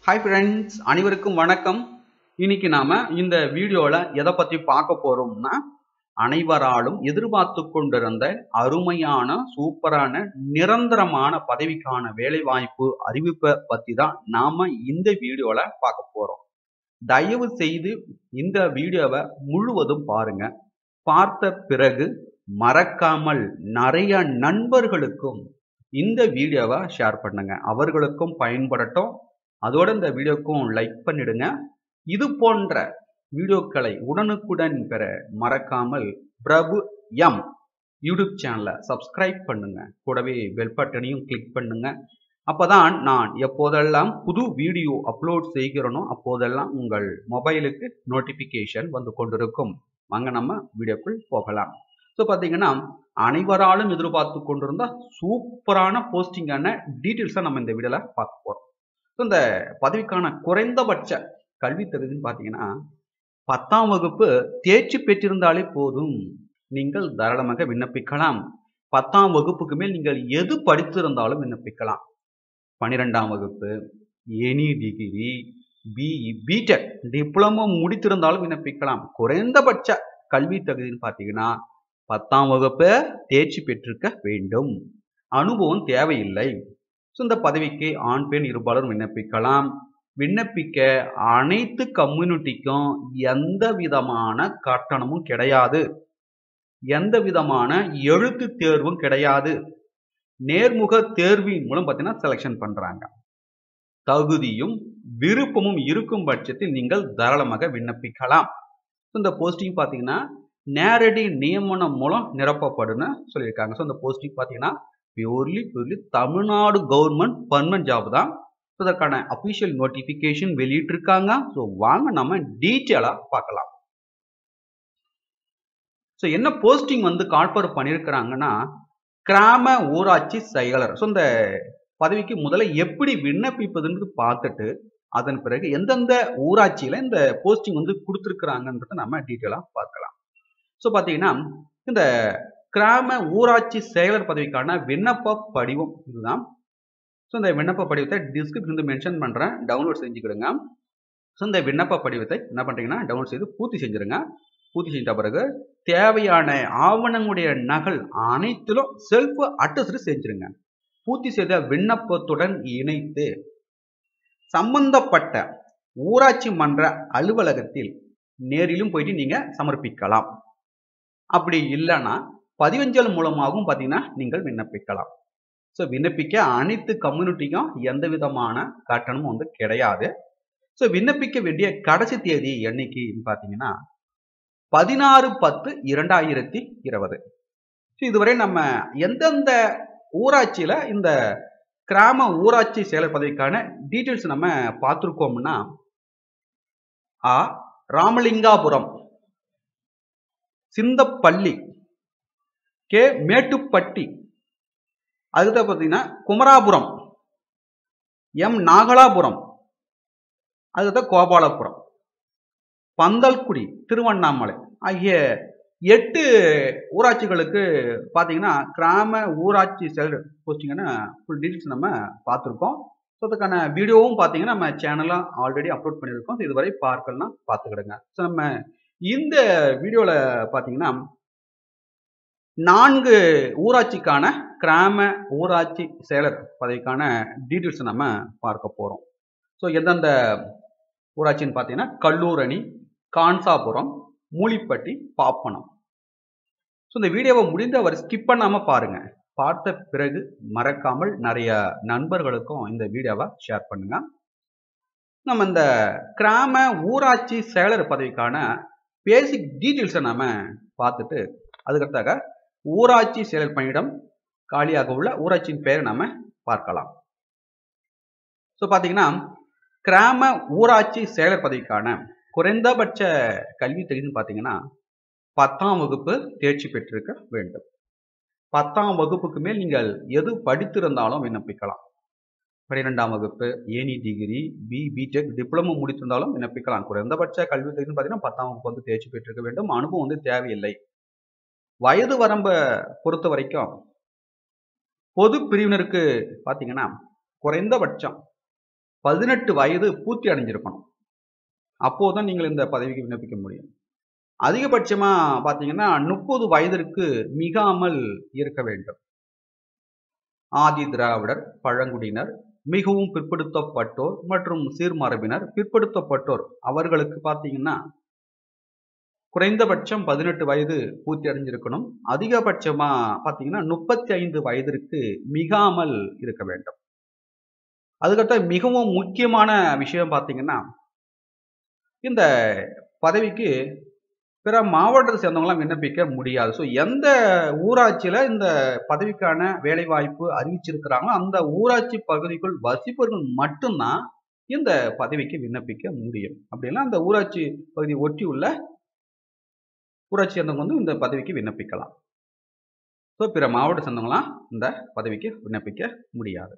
hi friends அனைவருக்கும் வணக்கம் இன்னைக்கு நாம இந்த வீடியோல எதை பத்தி பார்க்க போறோம்னா அனைவராலும் எதிர்பார்த்து கொண்டிருந்த அருமையான சூப்பரான நிரந்தரமான பதவிக்கான வேலை வாய்ப்பு அறிவிப்பை பத்தி தான் நாம இந்த வீடியோல பார்க்க போறோம் தயவு செய்து இந்த வீடியோவை முழுவதும் பாருங்க பார்த்த பிறகு மறக்காமல் நிறைய நண்பர்களுக்கும் இந்த வீடியோவை ஷேர் பண்ணுங்க அவர்களுக்கும் பயன்படட்டும் அதோட இந்த வீடியோக்கும் லைக் பண்ணிடுங்க இது போன்ற வீடியோக்களை உடனுக்குடன் பெற மறக்காமல் பிரபு எம் யூடியூப் சேனலை சப்ஸ்கிரைப் பண்ணுங்க கூடவே பெல் பட்டனையும் கிளிக் பண்ணுங்க அப்பதான் நான் எப்போதெல்லாம் புது வீடியோ அப்லோட் செய்கிறனோ அப்போதெல்லாம் உங்கள் மொபைலுக்கு நோட்டிபிகேஷன் வந்து கொண்டிருக்கும் வாங்க நம்ம வீடியோக்குள் போகலாம் ஸோ பார்த்தீங்கன்னா அனைவராலும் எதிர்பார்த்து கொண்டிருந்த சூப்பரான போஸ்டிங்கான டீட்டெயில்ஸை நம்ம இந்த வீடியோவில் பார்க்க போகிறோம் ஸோ இந்த பதவிக்கான குறைந்தபட்ச கல்வி தகுதின்னு பார்த்தீங்கன்னா பத்தாம் வகுப்பு தேர்ச்சி பெற்றிருந்தாலே போதும் நீங்கள் தாராளமாக விண்ணப்பிக்கலாம் பத்தாம் வகுப்புக்கு மேல் நீங்கள் எது படித்திருந்தாலும் விண்ணப்பிக்கலாம் பன்னிரெண்டாம் வகுப்பு any degree BE BTech diploma முடித்திருந்தாலும் விண்ணப்பிக்கலாம் குறைந்தபட்ச கல்வி தகுதின்னு பார்த்தீங்கன்னா பத்தாம் வகுப்பு தேர்ச்சி பெற்றிருக்க வேண்டும் அனுபவம் தேவையில்லை ஸோ இந்த பதவிக்கு ஆண் பெண் இருபாலரும் விண்ணப்பிக்கலாம் விண்ணப்பிக்க அனைத்து கம்யூனிட்டிக்கும் எந்த விதமான கட்டணமும் கிடையாது எந்த விதமான எழுத்து தேர்வும் கிடையாது நேர்முக தேர்வின் மூலம் பார்த்தீங்கன்னா செலெக்ஷன் பண்றாங்க தகுதியும் விருப்பமும் இருக்கும் பட்சத்தில் நீங்கள் தாராளமாக விண்ணப்பிக்கலாம் இந்த போஸ்டிங் பார்த்தீங்கன்னா நேரடி நியமனம் மூலம் நிரப்பப்படுன்னு சொல்லியிருக்காங்க ஸோ இந்த போஸ்டிங் பார்த்தீங்கன்னா purely purely Tamil Nadu government permanent job தான் ஸோ இதற்கான அஃபிஷியல் நோட்டிஃபிகேஷன் வெளியிட்டிருக்காங்க ஸோ வாங்க நம்ம டீட்டெயிலாக பார்க்கலாம் ஸோ என்ன போஸ்டிங் வந்து கால்பர் பண்ணியிருக்கிறாங்கன்னா கிராம ஊராட்சி செயலர் ஸோ இந்த பதவிக்கு முதல்ல எப்படி விண்ணப்பிப்பதுன்னு பார்த்துட்டு அதன் பிறகு எந்தெந்த ஊராட்சியில் இந்த போஸ்டிங் வந்து கொடுத்துருக்குறாங்கன்றத நம்ம டீட்டெயிலாக பார்க்கலாம் ஸோ பார்த்தீங்கன்னா இந்த கிராம ஊராட்சி செயலர் பதவிக்கான விண்ணப்ப படிவம் இதுதான் ஸோ இந்த விண்ணப்ப படிவத்தை டிஸ்கிரிப்ஷன் வந்து மென்ஷன் பண்ணுறேன் டவுன்லோட் செஞ்சுக்கிடுங்க ஸோ இந்த விண்ணப்ப படிவத்தை என்ன பண்ணுறீங்கன்னா டவுன்லோட் செய்து பூர்த்தி செஞ்சுருங்க பூர்த்தி செஞ்ச பிறகு தேவையான ஆவணங்களுடைய நகல் அனைத்திலும் செல்ஃப் அட்டஸ்டு செஞ்சுருங்க பூர்த்தி செய்த விண்ணப்பத்துடன் இணைத்து சம்பந்தப்பட்ட ஊராட்சி மன்ற அலுவலகத்தில் நேரிலும் போயிட்டு நீங்கள் சமர்ப்பிக்கலாம் அப்படி இல்லைன்னா பதிவஞ்சல் மூலமாகவும் பார்த்தீங்கன்னா நீங்கள் விண்ணப்பிக்கலாம் ஸோ விண்ணப்பிக்க அனைத்து கம்யூனிட்டிக்கும் எந்த விதமான கட்டணமும் வந்து கிடையாது ஸோ விண்ணப்பிக்க வேண்டிய கடைசி தேதி என்னைக்குன்னு பார்த்தீங்கன்னா பதினாறு பத்து இரண்டாயிரத்தி இருபது ஸோ இதுவரை நம்ம எந்தெந்த ஊராட்சியில் இந்த கிராம ஊராட்சி செயலர் பதவிக்கான டீட்டெயில்ஸ் நம்ம பார்த்துருக்கோம்னா ஆ ராமலிங்காபுரம் சிந்தப்பள்ளி கே மேட்டுப்பட்டி அதுக்கு பார்த்தீங்கன்னா குமராபுரம் எம் நாகலாபுரம் அதுக்கு கோபாலபுரம் பந்தல்குடி திருவண்ணாமலை ஆகிய எட்டு ஊராட்சிகளுக்கு பார்த்தீங்கன்னா கிராம ஊராட்சி செயலர் போஸ்டிங்கான ஃபுல் டீட்டெயில்ஸ் நம்ம பார்த்துருக்கோம் ஸோ அதுக்கான வீடியோவும் பார்த்தீங்கன்னா நம்ம சேனலில் ஆல்ரெடி அப்லோட் பண்ணியிருக்கோம் இதுவரை பார்க்கலாம் பார்த்துக்கிடுங்க ஸோ நம்ம இந்த வீடியோவில் பார்த்தீங்கன்னா நான்கு ஊராட்சிக்கான கிராம ஊராட்சி செயலர் பதவிக்கான டீட்டெயில்ஸ் நம்ம பார்க்க போகிறோம் ஸோ எந்தெந்த ஊராட்சின்னு பார்த்தீங்கன்னா கல்லூரணி கான்சாபுரம் மூலிப்பட்டி பாப்பனம் ஸோ இந்த வீடியோவை முடிந்தவர் ஸ்கிப் பண்ணாமல் பாருங்கள் பார்த்த பிறகு மறக்காமல் நிறைய நண்பர்களுக்கும் இந்த வீடியோவை ஷேர் பண்ணுங்க நம்ம இந்த கிராம ஊராட்சி செயலர் பதவிக்கான பேசிக் டீட்டெயில்ஸை நம்ம பார்த்துட்டு அதுக்கடுத்தாக ஊராட்சி செயலர் பணியிடம் காலியாக உள்ள ஊராட்சியின் பெயரை நம்ம பார்க்கலாம் ஸோ பார்த்தீங்கன்னா கிராம ஊராட்சி செயலர் பதவிக்கான குறைந்தபட்ச கல்வி தகுதின்னு பார்த்தீங்கன்னா பத்தாம் வகுப்பு தேர்ச்சி பெற்றிருக்க வேண்டும் பத்தாம் வகுப்புக்கு மேல் நீங்கள் எது படித்திருந்தாலும் விண்ணப்பிக்கலாம் பன்னிரெண்டாம் வகுப்பு any degree B BTech diploma முடித்திருந்தாலும் விண்ணப்பிக்கலாம் குறைந்தபட்ச கல்வி தகுதின்னு பார்த்தீங்கன்னா பத்தாம் வகுப்பு வந்து தேர்ச்சி பெற்றிருக்க வேண்டும் அனுபவம் வந்து தேவையில்லை வயது வரம்பை பொறுத்த வரைக்கும் பொது பிரிவினருக்கு பார்த்தீங்கன்னா குறைந்தபட்சம் பதினெட்டு வயது பூர்த்தி அடைஞ்சிருக்கணும் அப்போதான் நீங்கள் இந்த பதவிக்கு விண்ணப்பிக்க முடியும் அதிகபட்சமா பாத்தீங்கன்னா முப்பது வயதிற்கு மிகாமல் இருக்க வேண்டும் ஆதி திராவிடர் பழங்குடியினர் மிகவும் பிற்படுத்தப்பட்டோர் மற்றும் சீர்மரபினர் பிற்படுத்தப்பட்டோர் அவர்களுக்கு பார்த்தீங்கன்னா குறைந்தபட்சம் பதினெட்டு வயது பூர்த்தி அடைஞ்சிருக்கணும் அதிகபட்சமா பார்த்தீங்கன்னா முப்பத்தி ஐந்து வயதிற்கு மிகாமல் இருக்க வேண்டும் அதுக்கடுத்த மிகவும் முக்கியமான விஷயம் பார்த்தீங்கன்னா இந்த பதவிக்கு பிற மாவட்டத்தை சேர்ந்தவங்களாம் விண்ணப்பிக்க முடியாது ஸோ எந்த ஊராட்சியில இந்த பதவிக்கான வேலை வாய்ப்பு அறிவிச்சிருக்கிறாங்களோ அந்த ஊராட்சி பகுதிக்குள் வசிப்பவர்கள் மட்டும்தான் இந்த பதவிக்கு விண்ணப்பிக்க முடியும் அப்படின்னா அந்த ஊராட்சி பகுதி ஒட்டி உள்ள ஊராட்சி சேர்ந்தவங்க வந்து இந்த பதவிக்கு விண்ணப்பிக்கலாம் ஸோ பிற மாவட்ட சேர்ந்தவங்களாம் இந்த பதவிக்கு விண்ணப்பிக்க முடியாது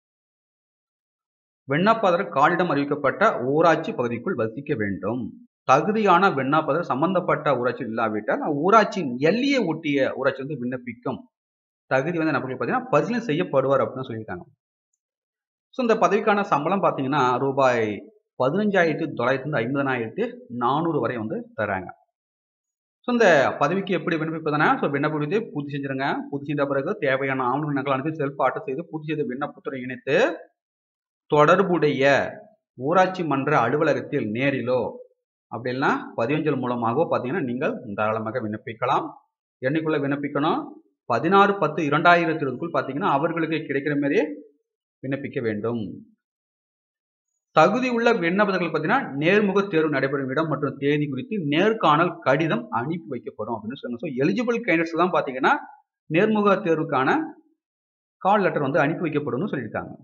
விண்ணப்பதர் காலிடம் அறிவிக்கப்பட்ட ஊராட்சி பகுதிக்குள் வசிக்க வேண்டும் தகுதியான விண்ணப்பதர் சம்பந்தப்பட்ட ஊராட்சி இல்லாவிட்டால் ஊராட்சியின் எல்லையை ஒட்டிய ஊராட்சி வந்து விண்ணப்பிக்கும் தகுதி வந்து நபர்கள் பார்த்தீங்கன்னா பரிசீலனை செய்யப்படுவார் அப்படின்னு சொல்லியிருக்காங்க ஸோ இந்த பதவிக்கான சம்பளம் பார்த்தீங்கன்னா ரூபாய் பதினஞ்சாயிரத்தி தொள்ளாயிரத்தி ஐம்பதனாயிரத்தி நானூறு வரை வந்து தராங்க ஸோ இந்த பதவிக்கு எப்படி விண்ணப்பிப்பதுனா ஸோ விண்ணப்ப விதியை பூர்த்தி செஞ்சிருங்க பூர்த்தி செய்த பிறகு தேவையான ஆவணங்கள் நகல் அனுப்பி செல்ஃப் ஆட்டோ செய்து பூர்த்தி செய்த விண்ணப்பத்துடன் இணைத்து தொடர்புடைய ஊராட்சி மன்ற அலுவலகத்தில் நேரிலோ அப்படின்னா பதிவஞ்சல் மூலமாகவோ பார்த்தீங்கன்னா நீங்கள் தாராளமாக விண்ணப்பிக்கலாம் என்னைக்குள்ள விண்ணப்பிக்கணும் பதினாறு பத்து இரண்டாயிரத்தி இருபதுக்குள் பார்த்தீங்கன்னா அவர்களுக்கு கிடைக்கிற மாதிரியே விண்ணப்பிக்க வேண்டும் தகுதி உள்ள விண்ணப்பர்கள் பார்த்தீங்கன்னா நேர்முக தேர்வு நடைபெறும் இடம் மற்றும் தேதி குறித்து நேர்காணல் கடிதம் அனுப்பி வைக்கப்படும் அப்படின்னு சொல்லுங்க ஸோ எலிஜிபிள் கேண்டிடேட்ஸ் தான் பார்த்தீங்கன்னா நேர்முக தேர்வுக்கான கால் லெட்டர் வந்து அனுப்பி வைக்கப்படும்னு சொல்லியிருக்காங்க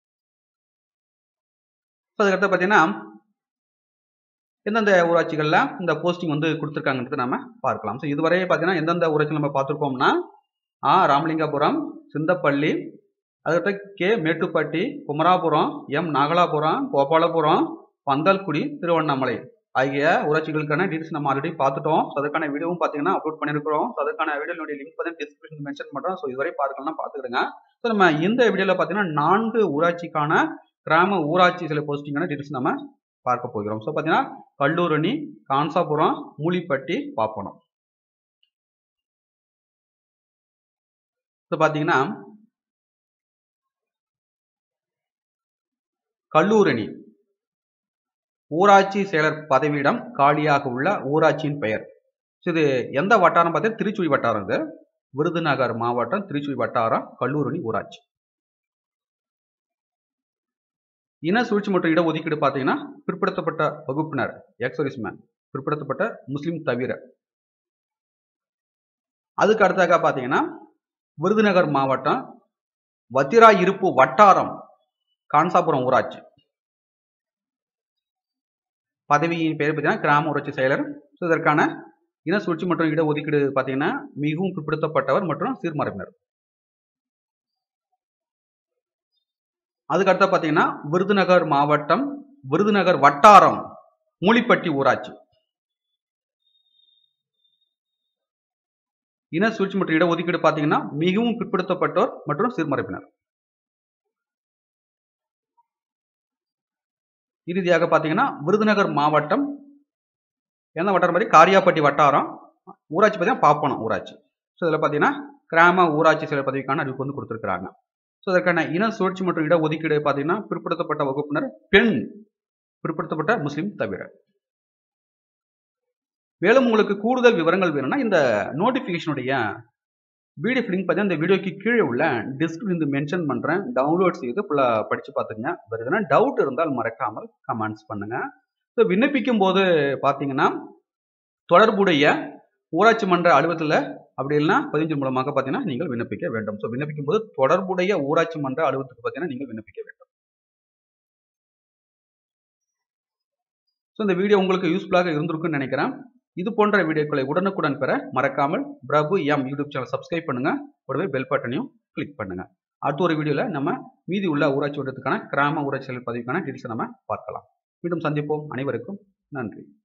ஸோ அதுக்கடுத்து பார்த்தீங்கன்னா எந்தெந்த ஊராட்சிகளில் இந்த போஸ்டிங் வந்து கொடுத்துருக்காங்கன்றது நம்ம பார்க்கலாம் ஸோ இதுவரை பார்த்தீங்கன்னா எந்தெந்த ஊராட்சி நம்ம பார்த்துருக்கோம்னா ஆ ராமலிங்கபுரம் சிந்தப்பள்ளி அதுக்கடுத்து கே மேட்டுப்பட்டி குமராபுரம் எம் நாகலாபுரம் கோபாலபுரம் பந்தல்குடி திருவண்ணாமலை ஆகிய ஊராட்சிகளுக்கான டீட்டெயில்ஸ் நம்ம ஆல்ரெடி பார்த்துட்டோம் ஸோ அதுக்கான வீடியோவும் பார்த்தீங்கன்னா அப்லோட் பண்ணியிருக்கிறோம் ஸோ அதுக்கான வீடியோனுடைய லிங்க் பார்த்தீங்கன்னா டிஸ்கிரிப்ஷன் மென்ஷன் பண்ணுறோம் ஸோ இதுவரை பார்க்கலாம் பார்த்துக்கிடுங்க ஸோ நம்ம இந்த வீடியோவில் பார்த்தீங்கன்னா நான்கு ஊராட்சிக்கான கிராம ஊராட்சி சில போஸ்டிங்கான டீட்டெயில்ஸ் நம்ம பார்க்க போகிறோம் ஸோ பார்த்தீங்கன்னா கல்லூரணி கான்சாபுரம் மூலிப்பட்டி பாப்பனம் ஸோ பார்த்தீங்கன்னா கல்லூரணி ஊராட்சி செயலர் பதவியிடம் காலியாக உள்ள ஊராட்சியின் பெயர் ஸோ இது எந்த வட்டாரம் பார்த்தீங்கன்னா திருச்சுழி வட்டாரம் இது விருதுநகர் மாவட்டம் திருச்சுழி வட்டாரம் கல்லூரணி ஊராட்சி இன சூழ்ச்சி மற்றும் இடஒதுக்கீடு பார்த்தீங்கன்னா பிற்படுத்தப்பட்ட வகுப்பினர் எக்ஸரிஸ்மேன் பிற்படுத்தப்பட்ட முஸ்லீம் தவிர அதுக்கு அடுத்தாக பார்த்தீங்கன்னா விருதுநகர் மாவட்டம் வத்திரா இருப்பு வட்டாரம் கான்சாபுரம் ஊராட்சி பதவியின் பெயர் பார்த்தீங்கன்னா கிராம ஊராட்சி செயலர் ஸோ இதற்கான இன சூழ்ச்சி மற்றும் இடஒதுக்கீடு பார்த்தீங்கன்னா மிகவும் பிற்படுத்தப்பட்டவர் மற்றும் சீர்மரபினர் அதுக்கடுத்த பார்த்தீங்கன்னா விருதுநகர் மாவட்டம் விருதுநகர் வட்டாரம் மூலிப்பட்டி ஊராட்சி இன சூழ்ச்சி மற்றும் இடஒதுக்கீடு பார்த்தீங்கன்னா மிகவும் பிற்படுத்தப்பட்டோர் மற்றும் சிறுமரப்பினர் இறுதியாக பார்த்தீங்கன்னா விருதுநகர் மாவட்டம் எந்த வட்டாரம் மாதிரி காரியாப்பட்டி வட்டாரம் ஊராட்சி பார்த்தீங்கன்னா பாப்பனம் ஊராட்சி ஸோ இதில் பார்த்தீங்கன்னா கிராம ஊராட்சி செயல் பதவிக்கான அறிவிப்பு வந்து கொடுத்துருக்குறாங்க ஸோ அதற்கான இன சுழற்சி மற்றும் இட ஒதுக்கீடு பார்த்தீங்கன்னா பிற்படுத்தப்பட்ட வகுப்பினர் பெண் பிற்படுத்தப்பட்ட முஸ்லீம் தவிர மேலும் உங்களுக்கு கூடுதல் விவரங்கள் வேணும்னா இந்த நோட்டிஃபிகேஷனுடைய பிடிஎஃப் லிங்க் பார்த்தீங்கன்னா இந்த வீடியோக்கு கீழே உள்ள டிஸ்கிரிப்ஷன் மென்ஷன் பண்ணுறேன் டவுன்லோட் செய்து ஃபுல்லாக படித்து பார்த்துங்க வேறு எதனா டவுட் இருந்தால் மறக்காமல் கமெண்ட்ஸ் பண்ணுங்க ஸோ விண்ணப்பிக்கும் போது பார்த்தீங்கன்னா தொடர்புடைய ஊராட்சி மன்ற அலுவலகத்தில் அப்படி இல்லைன்னா பதினஞ்சு மூலமாக பார்த்தீங்கன்னா நீங்கள் விண்ணப்பிக்க வேண்டும் ஸோ விண்ணப்பிக்கும் போது தொடர்புடைய ஊராட்சி மன்ற அலுவலகத்துக்கு பார்த்தீங்கன்னா நீங்கள் விண்ணப்பிக்க வேண்டும் ஸோ இந்த வீடியோ உங்களுக்கு யூஸ்ஃபுல்லாக இருந்திருக்குன்னு நினைக்கிறேன் இது போன்ற வீடியோக்களை உடனுக்குடன் பெற மறக்காமல் Prabhu M YouTube channel subscribe பண்ணுங்க கூடவே பெல் பட்டனையும் கிளிக் பண்ணுங்க அடுத்த ஒரு வீடியோவில் நம்ம மீதி உள்ள ஊராட்சி வட்டத்துக்கான கிராம ஊராட்சி பதவிக்கான டீட்டெயில்ஸை நம்ம பார்க்கலாம் மீண்டும் சந்திப்போம் அனைவருக்கும் நன்றி